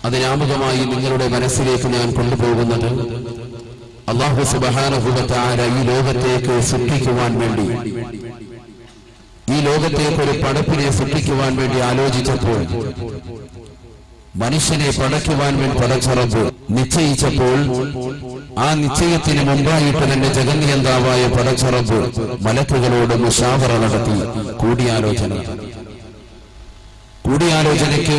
അതിനാമുഖമായി നിങ്ങളുടെ മനസ്സിലേക്ക് ഞാൻ കൊണ്ടുപോകുന്നത് അള്ളാഹു സുബഹാനുഭവത്താര ഈ ലോകത്തേക്ക് സൃഷ്ടിക്കുവാൻ വേണ്ടി ഈ ലോകത്തേക്ക് ഒരു പടപ്പിനെ സൃഷ്ടിക്കുവാൻ വേണ്ടി ആലോചിച്ചപ്പോൾ മനുഷ്യനെ പടയ്ക്കുവാൻ വേണ്ടി പടച്ചറപ്പ് നിശ്ചയിച്ചപ്പോൾ ആ നിശ്ചയത്തിന് മുമ്പായിട്ട് തന്നെ ജഗന്നിയന്താവായ പടച്ചറപ്പ് മലക്കുകളോട് മുഷാവറ നടത്തി കൂടിയാലോചന കൂടിയാലോചനയ്ക്ക്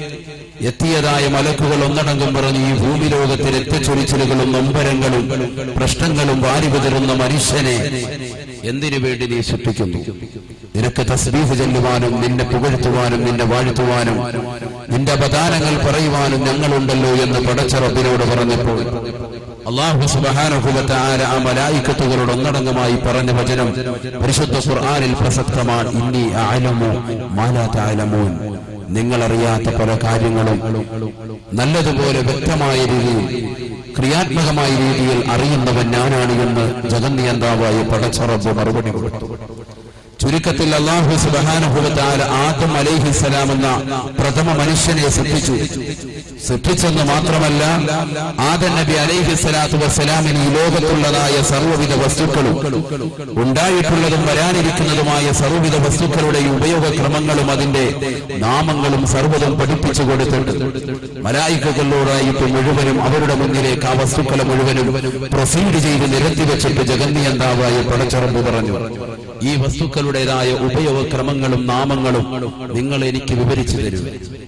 എത്തിയതായ മലക്കുകൾ ഒന്നടങ്കം പറഞ്ഞ് ഈ ഭൂമി ലോകത്തിൽ രക്തച്ചൊരിച്ചിലുകളും നൊമ്പരങ്ങളും പ്രശ്നങ്ങളും വാരി വിതറുന്ന മനുഷ്യനെ എന്തിനു വേണ്ടി നീ സൃഷ്ടിക്കുന്നു നിനക്ക് തസ്ബീഹ് ചെല്ലുവാനും നിന്നെ പുകഴ്ത്തുവാനും നിന്നെ വാഴ്ത്തുവാനും നിന്റെ അപദാനങ്ങൾ പറയുവാനും ഞങ്ങളുണ്ടല്ലോ എന്ന് പടച്ചറപ്പിനോട് പറഞ്ഞപ്പോൾ അള്ളാഹു സുബഹാനുഭവത്തെ ആര ആ മലായിക്കത്തുകളോട് ഒന്നടങ്കമായി പറഞ്ഞ വചനം പരിശുദ്ധ ഖുർആനിൽ പ്രസക്തമാണ് ഇന്നി ആലമോ മാലാത്താലമോൻ നിങ്ങളറിയാത്ത പല കാര്യങ്ങളും നല്ലതുപോലെ വ്യക്തമായ രീതിയിൽ ക്രിയാത്മകമായ രീതിയിൽ അറിയുന്നവൻ ഞാനാണ് എന്ന് ജഗന്നിയന്താവായ പടച്ചറബ് മറുപടി കൊടുത്തു ചുരുക്കത്തിൽ അള്ളാഹു സുബാനുഭവത്താൽ ആദം അലൈഹിസലാം എന്ന പ്രഥമ മനുഷ്യനെ സൃഷ്ടിച്ചു സൃഷ്ടിച്ചെന്ന് മാത്രമല്ല ആദം നബി അലൈഹി സ്വലാത്തു വസ്സലാമിന് ഈ ലോകത്തുള്ളതായ സർവ്വവിധ വസ്തുക്കളും ഉണ്ടായിട്ടുള്ളതും വരാനിരിക്കുന്നതുമായ സർവ്വവിധ വസ്തുക്കളുടെ ഉപയോഗക്രമങ്ങളും അതിന്റെ നാമങ്ങളും സർവ്വതും പഠിപ്പിച്ചു കൊടുത്തിട്ട് മലായിക്കകളോടായിട്ട് മുഴുവനും അവരുടെ മുന്നിലേക്ക് ആ വസ്തുക്കളെ മുഴുവനും പ്രൊസീഡ് ചെയ്ത് നിരത്തി വെച്ചിട്ട് ജഗന്നിയന്താവായ പടച്ചറമ്പ് പറഞ്ഞു ഈ വസ്തുക്കളുടേതായ ഉപയോഗക്രമങ്ങളും നാമങ്ങളും നിങ്ങൾ എനിക്ക് വിവരിച്ചു തരൂ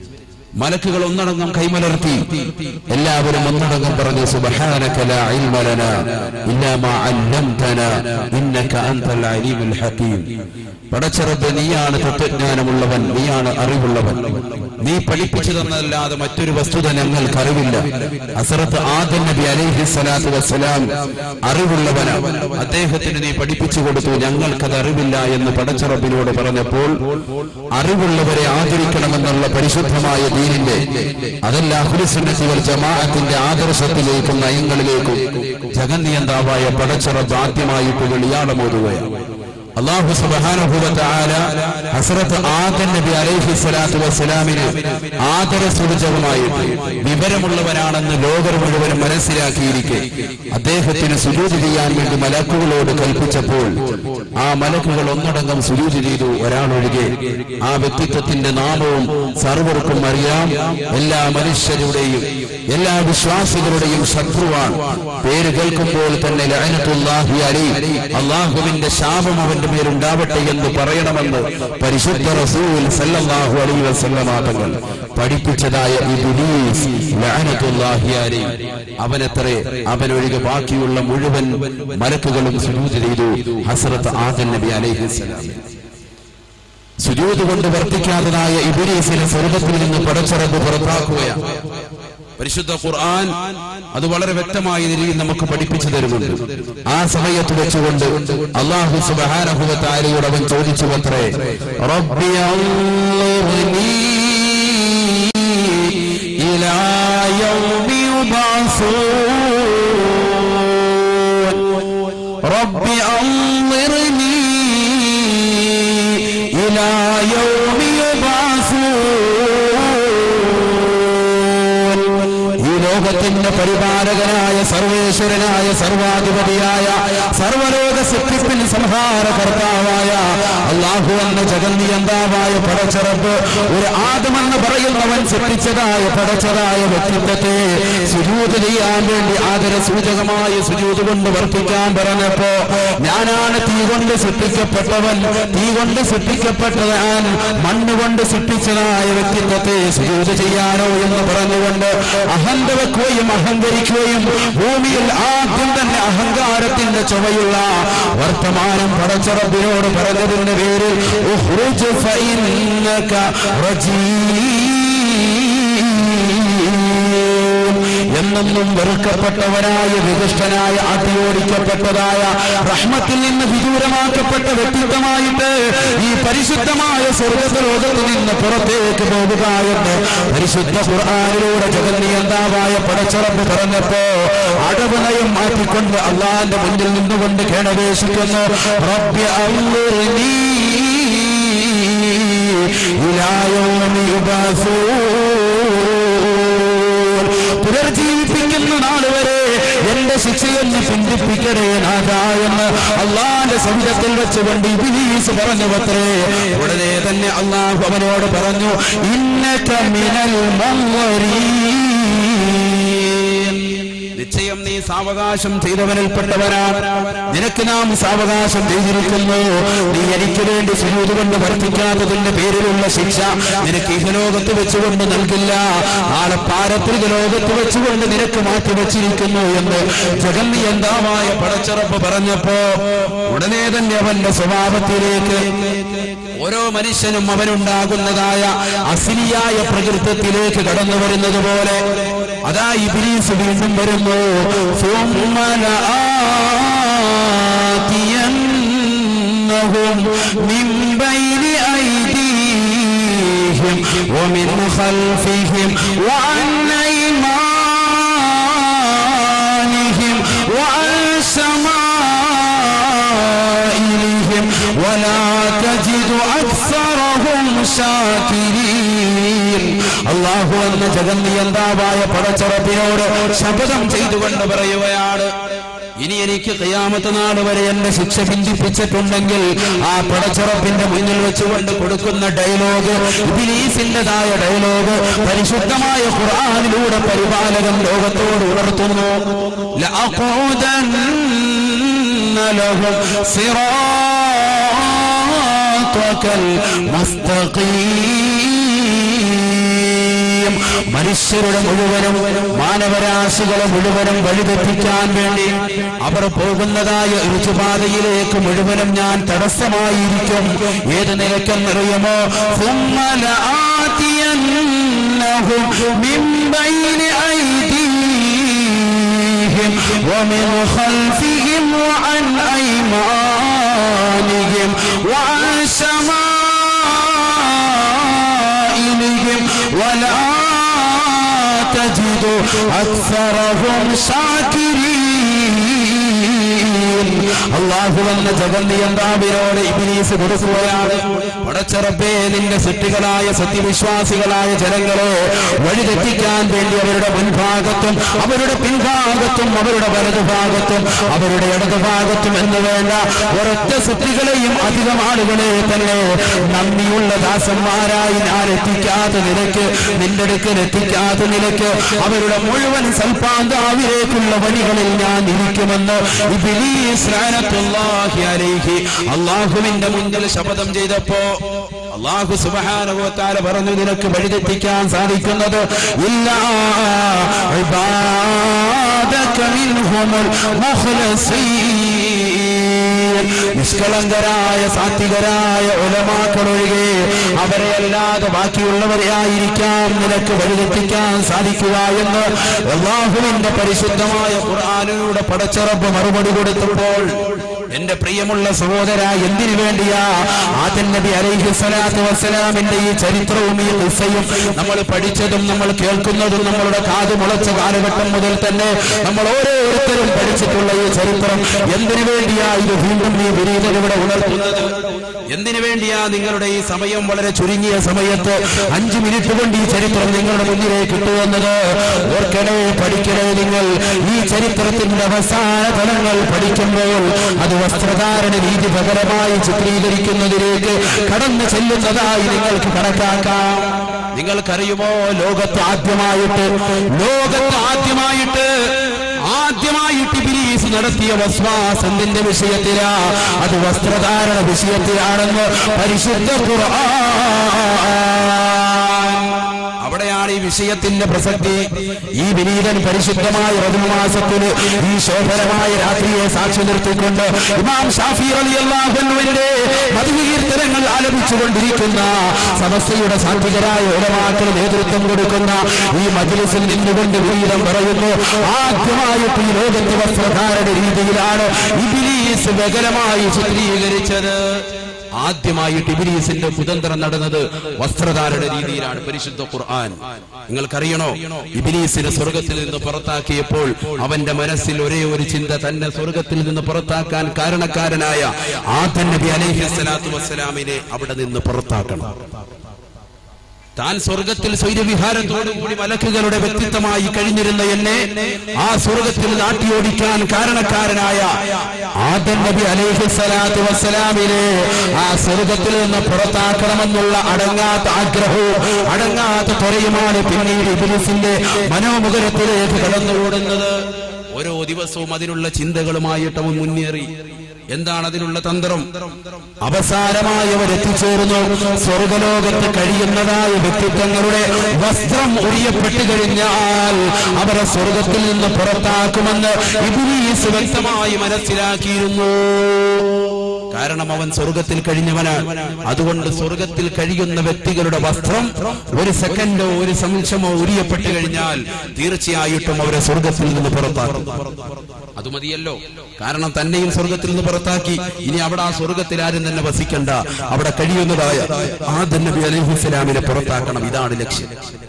മലക്കുകൾ ഒന്നടങ്കം കൈമലർത്തി എല്ലാവരും ഒന്നടങ്കം പറഞ്ഞു സുബ്ഹാനക ലാ ഇൽമ ലനാ ഇല്ലാ മാ അല്ലംതനാ ഇന്നക അൻതൽ അലീമുൽ ഹകീം പടച്ചറബ് നീയാണ് തത്വജ്ഞാനമുള്ളവൻ നീയാണ് അറിവുള്ളവൻ നീ പഠിപ്പിച്ചു തന്നതല്ലാതെ മറ്റൊരു വസ്തുത ഞങ്ങൾക്ക് അറിവില്ല അസറത്ത് ആദം നബി അലൈഹി സ്വലാത്തു വസ്സലാം അറിവുള്ളവനാണ് അദ്ദേഹത്തിന് നീ പഠിപ്പിച്ചു കൊടുത്തു ഞങ്ങൾക്കത് അറിവില്ല എന്ന് പടച്ചറബിനോട് പറഞ്ഞപ്പോൾ അറിവുള്ളവരെ ആദരിക്കണമെന്നുള്ള പരിശുദ്ധമായ ദീനിന്റെ അതല്ല അഹുലിസുന്നത്തി വൽ ജമാഅത്തിന്റെ ആദർശത്തിലേക്കും നയങ്ങളിലേക്കും ജഗന്നിയന്താവായ പടച്ചറബ് ആദ്യമായിട്ട് വെളിയാടമോതുകയാണ് അള്ളാഹു സുബാനുഭവത്താല ഹസ്രത്ത് ആദൻ നബി അലൈഹി സ്വലാത്തു വസ്സലാമിന് ആദര സൂചകമായിട്ട് വിവരമുള്ളവനാണെന്ന് ലോകർ മുഴുവനും മനസ്സിലാക്കിയിരിക്കെ അദ്ദേഹത്തിന് സുരൂതി ചെയ്യാൻ വേണ്ടി മലക്കുകളോട് കൽപ്പിച്ചപ്പോൾ ആ മലക്കുകൾ ഒന്നടങ്കം സുരൂതി ചെയ്തു ഒരാളൊഴികെ ആ വ്യക്തിത്വത്തിന്റെ നാമവും സർവർക്കും അറിയാം എല്ലാ മനുഷ്യരുടെയും എല്ലാ വിശ്വാസികളുടെയും ശത്രുവാണ് പേര് കേൾക്കുമ്പോൾ തന്നെ ലഅനത്തുല്ലാഹി അലൈഹി അള്ളാഹുവിന്റെ ശാപം അവന്റെ മേലുണ്ടാവട്ടെ എന്ന് പറയണമെന്ന് പരിശുദ്ധ റസൂൽ സല്ലല്ലാഹു അലൈഹി വസല്ലമ തങ്ങൾ പഠിപ്പിച്ചതായ ഇബ്ലീസ് ലഅനത്തുല്ലാഹി അലൈഹി അവനത്രേ അവനൊഴികെ ബാക്കിയുള്ള മുഴുവൻ മലക്കുകളും സുജൂദ് ചെയ്തു ഹസ്രത്ത് ആദൻ നബി അലൈഹി സ്വലാം സുജൂദ് കൊണ്ട് വർത്തിക്കാത്തതായ ഇബ്ലീസിനെ സ്വർഗത്തിൽ നിന്ന് പടച്ചിറങ്ങ് പുറത്താക്കുകയാണ് പരിശുദ്ധ ഖുർആൻ അത് വളരെ വ്യക്തമായ രീതിയിൽ നമുക്ക് പഠിപ്പിച്ചു തരുന്നുണ്ട് ആ സമയത്ത് വെച്ചുകൊണ്ട് അള്ളാഹു സുബാനഹുവത്താരയോട് അവൻ ചോദിച്ചു അത്രേ റബ്ബി അൻളിർനീ ഇലാ യൗമി യുബഅസൂൻ റബ്ബി അൻളിർനീ ഇലാ യൗമി യുബഅസൂൻ ഈ ലോകത്തിന്റെ പരിപാലകനായ സർവേശ്വരനായ സർവാധിപതിയായ സർവലോക സൃഷ്ടിപ്പിന് സംഹാരകർത്താവായ അള്ളാഹു എന്ന ജഗന്നിയന്താവായ പടച്ചറപ്പ് ഒരു ആദമെന്ന് പറയുന്നവൻ സൃഷ്ടിച്ചതായ പടച്ചതായ വ്യക്തിത്വത്തെ സുജൂത് ചെയ്യാൻ വേണ്ടി ആദര സൂചകമായ സുജൂത് കൊണ്ട് വർത്തിക്കാൻ പറഞ്ഞപ്പോ ഞാനാണ് തീ കൊണ്ട് സൃഷ്ടിക്കപ്പെട്ടവൻ തീ കൊണ്ട് സൃഷ്ടിക്കപ്പെട്ട ഞാൻ മണ്ണ് കൊണ്ട് സൃഷ്ടിച്ചതായ വ്യക്തിത്വത്തെ സുജൂത് ചെയ്യാനോ എന്ന് പറഞ്ഞുകൊണ്ട് അഹന്ത വെക്കുകയും അഹങ്കരിക്കുകയും ഭൂമിയിൽ ആദ്യം തന്നെ അഹങ്കാരത്തിന്റെ ചുവയുള്ള വർത്തമാനം പടച്ചറബിനോട് പറഞ്ഞതിന്റെ പേരിൽ ഉഖ്റുജ് ഫഇന്നക റജീം എന്നെന്നും വെറുക്കപ്പെട്ടവനായ വികൃഷ്ടനായ അടിയോടിക്കപ്പെട്ടതായ റഹ്മത്തിൽ നിന്ന് വിദൂരമാക്കപ്പെട്ട വ്യക്തിത്വമായിട്ട് ഈ പരിശുദ്ധമായ സ്വർഗലോകത്തിൽ നിന്ന് പുറത്തേക്ക് പോകുക എന്ന് പരിശുദ്ധ ഖുർആാനിലൂടെ ജഗന്നിയന്താവായ പടച്ചറപ്പ് പറഞ്ഞപ്പോ അടവ് നയം മാറ്റിക്കൊണ്ട് അള്ളാന്റെ മുന്നിൽ നിന്നുകൊണ്ട് കേണപേക്ഷിക്കുന്നു റബ്ബി അൻളിർനീ ഇലാ യൗമി യുബഅസൂൻ എന്റെ ശിക്ഷയൊന്ന് പിന്തിപ്പിക്കണേ നാഥ എന്ന് അള്ളാന്റെ സവിധത്തിൽ വെച്ചുകൊണ്ട് ഇബിലീസ് പറഞ്ഞു പത്രേ ഉടനെ തന്നെ അള്ളാഹു അവനോട് പറഞ്ഞു ഇന്നക മിനൽ മുൻവരീൻ നിശ്ചയം നീ സാവകാശം ചെയ്തവനിൽപ്പെട്ടവനാണ് നിനക്ക് നാം സാവകാശം ചെയ്തിരിക്കുന്നു നീ എനിക്ക് വേണ്ടി സുജൂത് കൊണ്ട് വർദ്ധിക്കാത്തതിന്റെ പേരിലുള്ള ശിക്ഷ നിനക്ക് ഇഹലോകത്ത് വെച്ചുകൊണ്ട് നൽകില്ല നാളെ പാരത്രിക ലോകത്ത് വെച്ചുകൊണ്ട് നിനക്ക് മാറ്റിവെച്ചിരിക്കുന്നു എന്ന് ജഗന്നിയന്താവായ പടച്ചറപ്പ് പറഞ്ഞപ്പോ ഉടനെ തന്നെ അവന്റെ സ്വഭാവത്തിലേക്ക് ഓരോ മനുഷ്യനും അവനുണ്ടാകുന്നതായ അസിലിയായ പ്രകൃതത്തിലേക്ക് കടന്നു വരുന്നത് പോലെ അതാ ഇബിലീസ് വീണ്ടും വരുന്നു ثم لآتينهم من بين أيديهم ومن خلفهم وعن أيمانهم وعن شمائلهم ولا تجد أكثرهم شاكرين അള്ളാഹു എന്ന ജഗന്നിയന്താവായ പടച്ചറപ്പിനോട് ശപഥം ചെയ്തുകൊണ്ട് പറയുകയാണ് ഇനി എനിക്ക് കയ്യാമത്തെ നാൾ വരെ എന്റെ ശിക്ഷ ഭിന്നിപ്പിച്ചിട്ടുണ്ടെങ്കിൽ ആ പടച്ചുറപ്പിന്റെ മുന്നിൽ വെച്ചുകൊണ്ട് കൊടുക്കുന്ന ഡയലോഗ് ഇബിലീസിന്റേതായ ഡയലോഗ് പരിശുദ്ധമായ ഖുർആാനിലൂടെ പരിപാലകൻ ലോകത്തോട് ഉണർത്തുന്നു لأقعدن لهم صراطك المستقيم മനുഷ്യരുടെ മുഴുവനും മാനവരാശികളെ മുഴുവനും വഴിതെറ്റിക്കാൻ വേണ്ടി അവർ പോകുന്നതായ ഋതുപാതയിലേക്ക് മുഴുവനും ഞാൻ തടസ്സമായിരിക്കും ഏത് നിലക്കെന്നറിയുമോ ثم لآتينهم من بين أيديهم ومن خلفهم وعن أيمانهم وعن شمائلهم ولا تجد أكثرهم شاكرين അള്ളാഹു എന്ന ജഗന്നിയന്താവിനോട് ഇബിലീസ് കൊടുക്കുകയാണ് പടച്ചറപ്പേ നിന്റെ സൃഷ്ടികളായ സത്യവിശ്വാസികളായ ജനങ്ങളെ വഴിതെറ്റിക്കാൻ വേണ്ടി അവരുടെ മുൻഭാഗത്തും അവരുടെ പിൻഭാഗത്തും അവരുടെ വലതുഭാഗത്തും അവരുടെ ഇടതുഭാഗത്തും എന്ന് വേണ്ട ഒരൊറ്റ സൃഷ്ടികളെയും അധികം ആളുകളെ തന്നെ നന്ദിയുള്ള ദാസന്മാരായി ഞാൻ എത്തിക്കാത്ത നിലയ്ക്ക് നിന്റെ അടുക്കൽ എത്തിക്കാത്ത നിലയ്ക്ക് അവരുടെ മുഴുവൻ സൽപാന്താവിലേക്കുള്ള വഴികളിൽ ഞാൻ ഇരിക്കുമെന്ന് ഇബിലീസ് ലഅനത്തുല്ലാഹി അലൈഹി അള്ളാഹുവിന്റെ മുന്നിൽ ശപഥം ചെയ്തപ്പോ അള്ളാഹു സുബ്ഹാനഹു വതആല പറഞ്ഞു നിനക്ക് വഴിതെറ്റിക്കാൻ സാധിക്കുന്നത് ഇല്ല ഇബാദക മിൻഹുൽ മുഖ്ലസീൻ നിഷ്കളങ്കരായ സാത്വികരായ ഉലമാക്കളൊഴികെ അവരെ അല്ലാതെ ബാക്കിയുള്ളവരെ ആയിരിക്കാം നിനക്ക് വഴിതെറ്റിക്കാൻ സാധിക്കുക എന്ന് അള്ളാഹുവിന്റെ പരിശുദ്ധമായ ഖുർആാനിലൂടെ പടച്ചറപ്പ് മറുപടി കൊടുത്തപ്പോൾ എന്റെ പ്രിയമുള്ള സഹോദര എന്തിനു വേണ്ടിയാ ആദൻ നബി അലൈഹി സ്വലാത്തു വസ്സലാമിന്റെ ഈ ചരിത്രവും ഈ ഉത്സയും നമ്മൾ പഠിച്ചതും നമ്മൾ കേൾക്കുന്നതും നമ്മളുടെ കാത് മുളച്ച കാലഘട്ടം മുതൽ തന്നെ നമ്മൾ ഓരോരുത്തരും പഠിച്ചിട്ടുള്ള ഈ ചരിത്രം എന്തിനു വേണ്ടിയാ ഇത് വീണ്ടും ഈ വിരീതൻ ഇവിടെ ഉണർത്തുന്നത് എന്തിനു വേണ്ടിയാ നിങ്ങളുടെ ഈ സമയം വളരെ ചുരുങ്ങിയ സമയത്ത് അഞ്ചു മിനിറ്റ് കൊണ്ട് ഈ ചരിത്രം നിങ്ങളുടെ മുന്നിലേക്ക് കിട്ടുമെന്നത് ഓർക്കണേ പഠിക്കണേ നിങ്ങൾ ഈ ചരിത്രത്തിന്റെ അവസാന തലങ്ങൾ പഠിക്കുമ്പോൾ അത് വസ്ത്രധാരണ രീതി പകരമായി ചിത്രീകരിക്കുന്നതിലേക്ക് കടന്നു ചെല്ലുന്നതായി നിങ്ങൾക്ക് കണക്കാക്കാം നിങ്ങൾക്കറിയുമോ ലോകത്ത് ആദ്യമായിട്ട് ലോകത്ത് ആദ്യമായിട്ട് ആദ്യമായിട്ട് ഇബിലീസ് നടത്തിയ വസ്വാസത്തിന്റെ വിഷയത്തിലാ അത് വസ്ത്രധാരണ വിഷയത്തിലാണെന്ന് പരിശുദ്ധ ഖുർആൻ അവിടെയാണ് ഈ വിഷയത്തിന്റെ പ്രസക്തി ഈ വിനീതൻ പരിശുദ്ധമായ റജുമാസത്തിന് ഈ ശോഭനമായ രാത്രിയെ സാക്ഷി നിർത്തിക്കൊണ്ട് ഇമാം ഷാഫി അലിയല്ലാഹുവിന്റെ മധുകീർത്തനങ്ങൾ ആലപിച്ചുകൊണ്ടിരിക്കുന്ന സമസ്തയുടെ സാത്വികരായ ഉലമാക്കൾ നേതൃത്വം കൊടുക്കുന്ന ഈ മജ്ലിസിൽ നിന്നുകൊണ്ട് വിനീതം പറയുന്നു ആദ്യമായിട്ട് ഈ ലോകത്തെ വസ്ത്രധാരണ രീതിയിലാണ് ഇബിലീസ് ബകലമായി ചിത്രീകരിച്ചത് ആദ്യമായിട്ട് ഇബിലീസിന്റെ കുതന്ത്രം നടന്നത് വസ്ത്രധാരണ രീതിയിലാണ് പരിശുദ്ധ ഖുർആൻ നിങ്ങൾക്കറിയണോ ഇബിലീസിനെ സ്വർഗത്തിൽ നിന്ന് പുറത്താക്കിയപ്പോൾ അവന്റെ മനസ്സിൽ ഒരേ ഒരു ചിന്ത തന്നെ സ്വർഗത്തിൽ നിന്ന് പുറത്താക്കാൻ കാരണക്കാരനായ ആദൻ നബി അലൈഹി സ്വലാത്തു വസ്സലാമിനെ അവിടെ നിന്ന് പുറത്താക്കണം താൻ സ്വർഗത്തിൽ സ്വൈര്യവിഹാരത്തോടുകൂടി മലക്കുകളുടെ വ്യക്തിത്വമായി കഴിഞ്ഞിരുന്ന എന്നെ ആ സ്വർഗത്തിൽ നാട്ടിയോടിക്കാൻ കാരണക്കാരനായ ആദം നബി അലൈഹി സ്വലാത്തു വസ്സലാമിനെ ആ സ്വർഗത്തിൽ നിന്ന് പുറത്താക്കണമെന്നുള്ള അടങ്ങാത്ത ആഗ്രഹവും അടങ്ങാത്ത ത്വരയുമാണ് പിന്നീട് ഇബിലിസിന്റെ മനോമുഖരത്തിലേക്ക് കടന്നുകൂടുന്നത് ഓരോ ദിവസവും അതിനുള്ള ചിന്തകളുമായിട്ട് അവൻ മുന്നേറി എന്താണ് അതിനുള്ള തന്ത്രം അവസാനമായി അവർ എത്തിച്ചേർന്നു സ്വർഗലോകത്ത് കഴിയുന്നതായ വ്യക്തിത്വങ്ങളുടെ വസ്ത്രം ഒഴിയപ്പെട്ടു കഴിഞ്ഞാൽ അവരെ സ്വർഗത്തിൽ നിന്ന് പുറത്താക്കുമെന്ന് ഇബിലീസ് വ്യക്തമായി മനസ്സിലാക്കിയിരുന്നു കാരണം അവൻ സ്വർഗത്തിൽ കഴിഞ്ഞവനാണ് അതുകൊണ്ട് സ്വർഗത്തിൽ കഴിയുന്ന വ്യക്തികളുടെ വസ്ത്രം ഒരു സെക്കൻഡോ ഒരു നിമിഷമോ ഉരിയപ്പെട്ടു കഴിഞ്ഞാൽ തീർച്ചയായിട്ടും അവരെ സ്വർഗത്തിൽ നിന്ന് പുറത്താക്കും അത് മതിയല്ലോ കാരണം തന്നെയും സ്വർഗത്തിൽ നിന്ന് പുറത്താക്കി ഇനി അവിടെ ആ സ്വർഗത്തിൽ ആരും തന്നെ വസിക്കണ്ട അവിടെ കഴിയുന്നതായ ആദം നബി അലൈഹിസ്സലാമിനെ പുറത്താക്കണം ഇതാണ് ലക്ഷ്യം